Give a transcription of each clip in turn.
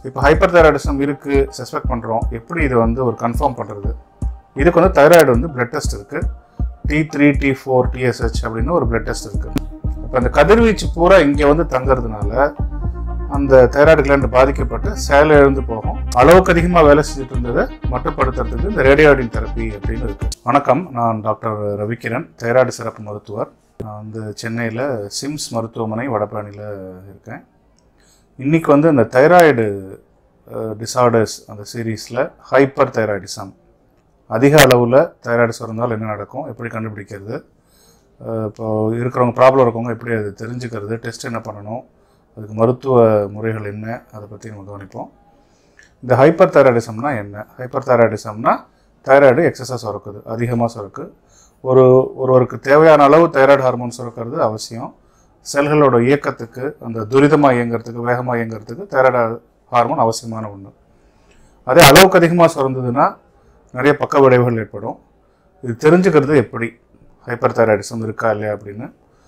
இப்போ hyper thyroidism இருக்குது suspect பண்ணுறோம் எப்படி இதை வந்து ஒரு கன்ஃபார்ம் பண்ணுறது இதுக்கு வந்து தைராய்டு வந்து பிளட் டெஸ்ட் இருக்குது T three T four TSH அப்படின்னு ஒரு பிளட் டெஸ்ட் இருக்குது இப்போ அந்த கதிர்வீச்சு பூரா இங்கே வந்து தங்குறதுனால அந்த தைராய்டு கிளாண்ட் பாதிக்கப்பட்டு செயல் இழந்து போகும் அளவுக்கு அதிகமாக வேலை செஞ்சுட்டு இருந்ததை மட்டுப்படுத்துறதுக்கு இந்த ரேடியோடின் தெரப்பி அப்படின்னு இருக்கு வணக்கம் நான் டாக்டர் ரவிகிரண் தைராய்டு சிறப்பு மருத்துவர் நான் வந்து சென்னையில் சிம்ஸ் மருத்துவமனை வடபழனியில் இருக்கேன் இன்னைக்கு வந்து இந்த தைராய்டு டிசார்டர்ஸ் அந்த சீரீஸில் ஹைப்பர் தைராய்டிசம் அதிக அளவில் தைராய்டு சுரந்தால் என்ன நடக்கும் எப்படி கண்டுபிடிக்கிறது அஹ் இப்போ இருக்கிறவங்க ப்ராப்ளம் இருக்கவங்க எப்படி அது தெரிஞ்சுக்கிறது டெஸ்ட் என்ன பண்ணணும் அதுக்கு மருத்துவ முறைகள் என்ன அதை பற்றி நம்ம கவனிப்போம் இந்த ஹைப்பர் தைராய்டிசம்னா என்ன ஹைப்பர் தைராய்டிசம்னா தைராய்டு எக்ஸஸாக சுரக்குது அதிகமாக சுரக்கு ஒரு ஒருவருக்கு தேவையான அளவு தைராய்டு ஹார்மோன் சுரக்கிறது அவசியம் செல்களோட இயக்கத்துக்கு அந்த துரிதமாக இயங்குறதுக்கு வேகமாக இயங்குறதுக்கு தைராய்டு ஹார்மோன் அவசியமான ஒன்று அதே அளவுக்கு அதிகமாக சுரந்ததுன்னா நிறைய பக்க விளைவுகள் ஏற்படும் இது தெரிஞ்சுக்கிறது எப்படி ஹைப்பர் தைராய்டிசம் இருக்கா இல்லையா அப்படின்னு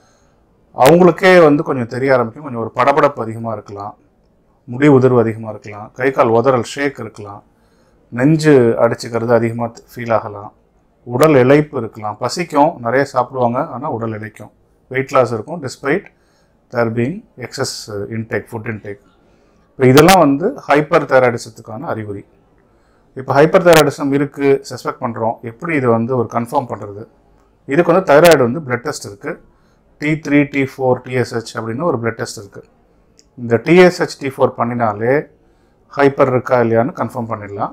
அவங்களுக்கே வந்து கொஞ்சம் தெரிய ஆரம்பிக்கும் கொஞ்சம் ஒரு படபடப்பு அதிகமாக இருக்கலாம் முடி உதிர்வு அதிகமாக இருக்கலாம் கை கால் உதறல் ஷேக் இருக்கலாம் நெஞ்சு அடிச்சுக்கிறது அதிகமாக ஃபீல் ஆகலாம் உடல் இளைப்பு இருக்கலாம் பசிக்கும் நிறைய சாப்பிடுவாங்க ஆனால் உடல் இளைக்கும் வெயிட் லாஸ் இருக்கும் despite their being excess intake food intake இப்போ இதெல்லாம் வந்து ஹைப்பர் தைராய்டிசத்துக்கான அறிகுறி இப்போ ஹைப்பர் தைராய்டிசம் இருக்குது சஸ்பெக்ட் பண்ணுறோம் எப்படி இதை வந்து ஒரு கன்ஃபார்ம் பண்ணுறது இதுக்கு வந்து தைராய்டு வந்து பிளட் டெஸ்ட் இருக்குது T three T four TSH அப்படின்னு ஒரு பிளட் டெஸ்ட் இருக்குது இந்த டிஎஸ்ஹெச் டி ஃபோர் பண்ணினாலே ஹைப்பர் இருக்கா இல்லையான்னு கன்ஃபார்ம் பண்ணிடலாம்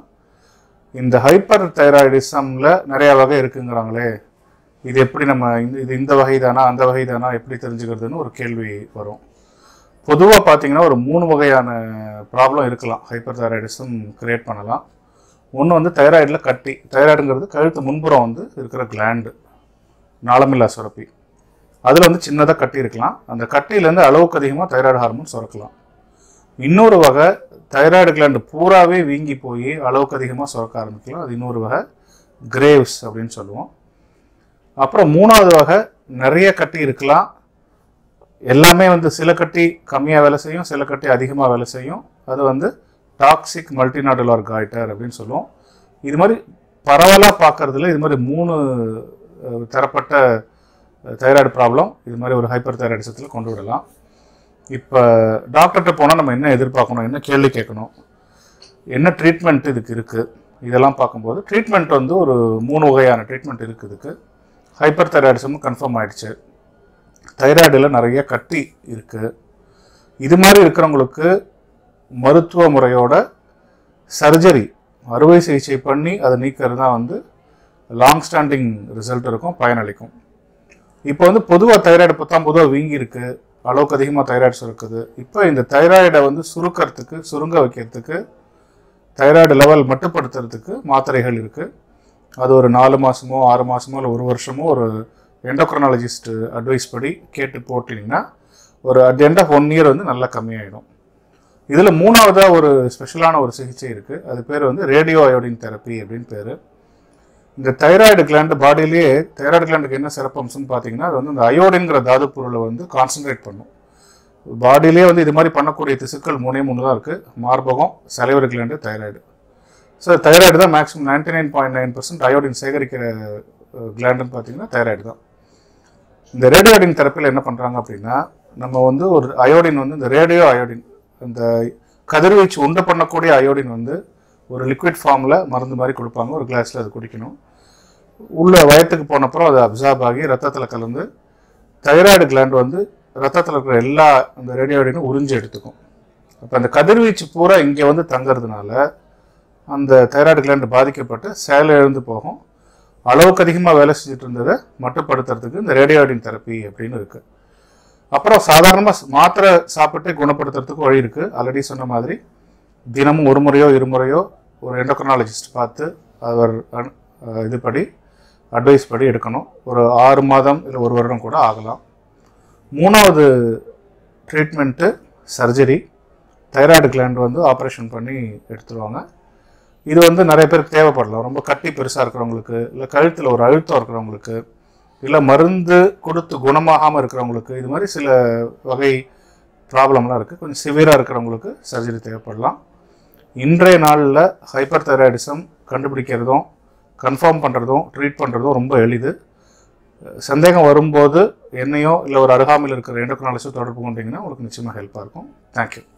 இந்த ஹைப்பர் தைராய்டிசமில் நிறைய வகை இருக்குங்கிறாங்களே இது எப்படி நம்ம இந்த இது இந்த வகை தானா அந்த வகை தானா எப்படி தெரிஞ்சுக்கிறதுன்னு ஒரு கேள்வி வரும் பொதுவாக பார்த்தீங்கன்னா ஒரு மூணு வகையான ப்ராப்ளம் இருக்கலாம் ஹைப்பர் தைராய்டிசம் கிரியேட் பண்ணலாம் ஒன்று வந்து தைராய்டில் கட்டி தைராய்டுங்கிறது கழுத்து முன்புறம் வந்து இருக்கிற கிளாண்டு நாளமில்லா சுரப்பி அதில் வந்து சின்னதாக கட்டி இருக்கலாம் அந்த கட்டியிலேருந்து அளவுக்கு அதிகமாக தைராய்டு ஹார்மோன் சுரக்கலாம் இன்னொரு வகை தைராய்டு கிளாண்டு பூராவே வீங்கி போய் அளவுக்கு அதிகமாக சுரக்க ஆரம்பிக்கலாம் அது இன்னொரு வகை கிரேவ்ஸ் அப்படின்னு சொல்லுவோம் அப்புறம் மூணாவது வகை நிறைய கட்டி இருக்கலாம் எல்லாமே வந்து சில கட்டி கம்மியாக வேலை செய்யும் சில கட்டி அதிகமாக வேலை செய்யும் அது வந்து டாக்ஸிக் மல்டிநாடுலார் காய்டர் அப்படின்னு சொல்லுவோம் இது மாதிரி பரவலாக பார்க்கறதுல இது மாதிரி மூணு அஹ், தரப்பட்ட தைராய்டு ப்ராப்ளம் இது மாதிரி ஒரு ஹைப்பர் தைராய்டிசத்தில் கொண்டு விடலாம் இப்போ டாக்டர்கிட்ட போனால் நம்ம என்ன எதிர்பார்க்கணும் என்ன கேள்வி கேட்கணும் என்ன ட்ரீட்மெண்ட் இதுக்கு இருக்குது இதெல்லாம் பார்க்கும்போது ட்ரீட்மெண்ட் வந்து ஒரு மூணு வகையான ட்ரீட்மெண்ட் இருக்குது இதுக்கு ஹைப்பர் தைராய்டிசம் கன்ஃபார்ம் ஆயிடுச்சு தைராய்டில் நிறைய கட்டி இருக்குது இது மாதிரி இருக்கிறவங்களுக்கு மருத்துவ முறையோட சர்ஜரி அறுவை சிகிச்சை பண்ணி அதை நீக்கிறது தான் வந்து லாங் ஸ்டாண்டிங் ரிசல்ட் இருக்கும் பயனளிக்கும் இப்போ வந்து பொதுவாக தைராய்டு பத்தாம் பொதுவாக வீங்கி இருக்கு அளவுக்கு அதிகமாக தைராய்டு சுருக்குது இப்போ இந்த தைராய்டை வந்து சுருக்கிறதுக்கு சுருங்க வைக்கிறதுக்கு தைராய்டு லெவல் மட்டுப்படுத்துறதுக்கு மாத்திரைகள் இருக்குது அது ஒரு நாலு மாதமோ ஆறு மாதமோ இல்லை ஒரு வருஷமோ ஒரு எண்டோக்ரனாலஜிஸ்ட் அட்வைஸ் படி கேட்டு போட்டிங்கன்னா ஒரு at end of one year வந்து நல்லா கம்மியாயிடும் இதில் மூணாவதாக ஒரு ஸ்பெஷலான ஒரு சிகிச்சை இருக்குது அது பேர் வந்து ரேடியோ அயோடின் தெரப்பி அப்படின்னு பேர் இந்த தைராய்டு கிளாண்டு பாடியிலேயே தைராய்டு கிளாண்டுக்கு என்ன சிறப்பம்சம்னு பார்த்தீங்கன்னா அது வந்து இந்த அயோடின்கிற தாது பொருளை வந்து கான்சென்ட்ரேட் பண்ணும் பாடியிலே வந்து இது மாதிரி பண்ணக்கூடிய திசுக்கள் மூணே மூணு தான் இருக்குது மார்பகம் salivary gland thyroid so thyroid தான் maximum ninety nine point nine percent iodine சேகரிக்கிற கிளாண்டுன்னு பார்த்தீங்கன்னா தைராய்டு தான் இந்த ரேடியோ அயோடின் தெரப்பியில் என்ன பண்ணுறாங்க அப்படின்னா நம்ம வந்து ஒரு அயோடின் வந்து இந்த ரேடியோ அயோடின் அந்த கதிர்வீச்சு உண்டு பண்ணக்கூடிய அயோடின் வந்து ஒரு லிக்விட் ஃபார்மில் மருந்து மாதிரி கொடுப்பாங்க ஒரு கிளாஸில் அது குடிக்கணும் உள்ள வயத்துக்கு போனப்புறம் அது அப்சார்ப் ஆகி ரத்தத்தில் கலந்து தைராய்டு கிளாண்ட் வந்து ரத்தத்தில் இருக்கிற எல்லா அந்த ரேடியோடையும் உறிஞ்சி எடுத்துக்கும் அப்போ அந்த கதிர்வீச்சு பூரா இங்கே வந்து தங்குறதுனால அந்த தைராய்டு கிளாண்ட் பாதிக்கப்பட்டு செயல் இழந்து போகும் அளவுக்கு அதிகமாக வேலை செஞ்சுட்டு இருந்ததை மட்டுப்படுத்துறதுக்கு இந்த ரேடியோடின் தெரப்பி அப்படின்னு இருக்குது அப்புறம் சாதாரணமாக மாத்திரை சாப்பிட்டு குணப்படுத்துறதுக்கு வழி இருக்குது ஆல்ரெடி சொன்ன மாதிரி தினமும் ஒரு முறையோ இருமுறையோ ஒரு எண்டோக்ரனாலஜிஸ்ட் பார்த்து அவர் அனு- அஹ் இதுபடி அட்வைஸ் படி எடுக்கணும் ஒரு ஆறு மாதம் இல்லை ஒரு வருடம் கூட ஆகலாம் மூணாவது ட்ரீட்மெண்ட்டு சர்ஜரி தைராய்டு கிளாண்ட் வந்து ஆப்ரேஷன் பண்ணி எடுத்துருவாங்க இது வந்து நிறைய பேருக்கு தேவைப்படலாம் ரொம்ப கட்டி பெருசாக இருக்கிறவங்களுக்கு இல்லை கழுத்தில் ஒரு அழுத்தம் இருக்கிறவங்களுக்கு இல்லை மருந்து கொடுத்து குணமாகாமல் இருக்கிறவங்களுக்கு இது மாதிரி சில வகை ப்ராப்ளம்லாம் இருக்குது கொஞ்சம் சிவியராக இருக்கிறவங்களுக்கு சர்ஜரி தேவைப்படலாம் இன்றைய நாளில் ஹைப்பர் தைராய்டிசம் கண்டுபிடிக்கிறதும் கன்ஃபார்ம் பண்ணுறதும் ட்ரீட் பண்ணுறதும் ரொம்ப எளிது சந்தேகம் வரும்போது என்னையோ இல்லை ஒரு அருகாமையில் இருக்கிற எண்டோக்னாலஜிஸ்டோ தொடர்பு கொண்டீங்கன்னா உங்களுக்கு நிச்சயமாக ஹெல்ப்பாக இருக்கும் தேங்க்யூ